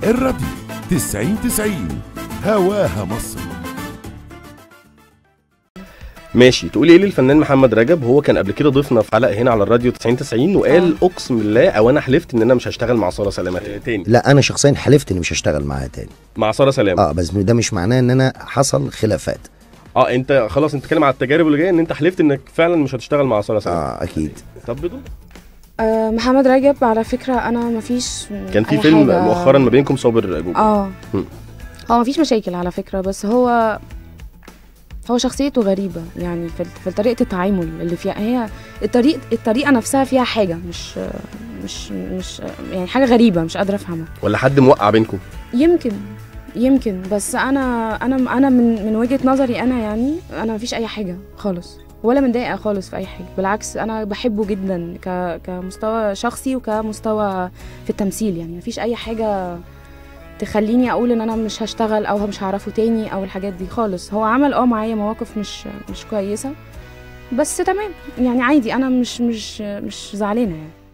الراديو 90 90 هواها مصر ماشي تقولي ايه للفنان محمد رجب هو كان قبل كده ضيفنا في حلقه هنا على الراديو 90 90 وقال اقسم بالله او انا حلفت ان انا مش هشتغل مع ساره سلامه تاني لا انا شخصيا حلفت اني مش هشتغل معاها تاني مع ساره سلامه اه بس ده مش معناه ان انا حصل خلافات اه انت خلاص انت بتتكلم على التجارب اللي جايه ان انت حلفت انك فعلا مش هتشتغل مع ساره سلامه اه اكيد طب بدون آه محمد رجب على فكرة أنا مفيش كان في أي فيلم حاجة- مؤخرا ما بينكم صابر جوجل اه مم. هو مفيش مشاكل على فكرة بس هو هو شخصيته غريبة يعني في, في طريقة التعامل اللي فيها هي الطريق الطريقة نفسها فيها حاجة مش مش مش يعني حاجة غريبة مش قادرة أفهمها ولا حد موقع بينكم يمكن يمكن بس انا انا انا من من وجهه نظري انا يعني انا مفيش اي حاجه خالص ولا متضايقه خالص في اي حاجه بالعكس انا بحبه جدا ك كمستوى شخصي وكمستوى في التمثيل يعني مفيش اي حاجه تخليني اقول ان انا مش هشتغل او مش هعرفه تاني او الحاجات دي خالص هو عمل اه معايا مواقف مش مش كويسه بس تمام يعني عادي انا مش مش مش زعلانه يعني